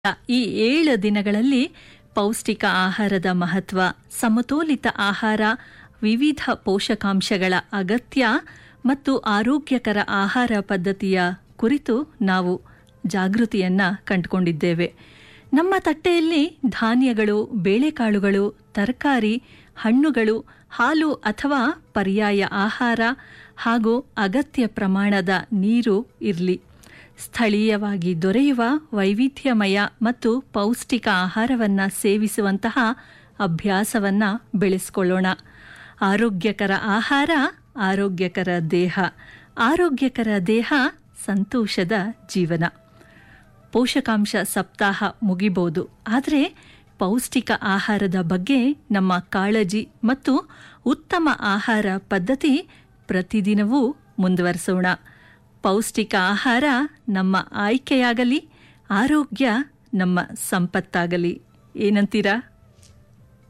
ಈ ಏಳು ದಿನಗಳಲ್ಲಿ ಪೌಷ್ಟಿಕ ಆಹಾರದ ಮಹತ್ವ ಸಮತೋಲಿತ ಆಹಾರ ವಿವಿಧ ಪೋಷಕಾಂಶಗಳ ಅಗತ್ಯ ಮತ್ತು ಆರೋಗ್ಯಕರ ಆಹಾರ ಪದ್ಧತಿಯ ಕುರಿತು ನಾವು ಜಾಗೃತಿಯನ್ನ ಕಂಡುಕೊಂಡಿದ್ದೇವೆ ನಮ್ಮ ತಟ್ಟೆಯಲ್ಲಿ ಧಾನ್ಯಗಳು ಬೇಳೆಕಾಳುಗಳು ತರಕಾರಿ ಹಣ್ಣುಗಳು ಹಾಲು ಅಥವಾ ಪರ್ಯಾಯ ಆಹಾರ ಹಾಗೂ ಅಗತ್ಯ ಪ್ರಮಾಣದ ನೀರು ಇರಲಿ ಸ್ಥಳೀಯವಾಗಿ ದೊರೆಯುವ ವೈವಿಧ್ಯಮಯ ಮತ್ತು ಪೌಷ್ಟಿಕ ಆಹಾರವನ್ನು ಸೇವಿಸುವಂತಹ ಅಭ್ಯಾಸವನ್ನು ಬೆಳೆಸ್ಕೊಳ್ಳೋಣ ಆರೋಗ್ಯಕರ ಆಹಾರ ಆರೋಗ್ಯಕರ ದೇಹ ಆರೋಗ್ಯಕರ ದೇಹ ಸಂತೋಷದ ಜೀವನ ಪೋಷಕಾಂಶ ಸಪ್ತಾಹ ಮುಗಿಬೋದು ಆದರೆ ಪೌಷ್ಟಿಕ ಆಹಾರದ ಬಗ್ಗೆ ನಮ್ಮ ಕಾಳಜಿ ಮತ್ತು ಉತ್ತಮ ಆಹಾರ ಪದ್ಧತಿ ಪ್ರತಿದಿನವೂ ಮುಂದುವರಿಸೋಣ ಪೌಷ್ಟಿಕ ಆಹಾರ ನಮ್ಮ ಆಯ್ಕೆಯಾಗಲಿ ಆರೋಗ್ಯ ನಮ್ಮ ಸಂಪತ್ತಾಗಲಿ ಏನಂತೀರಾ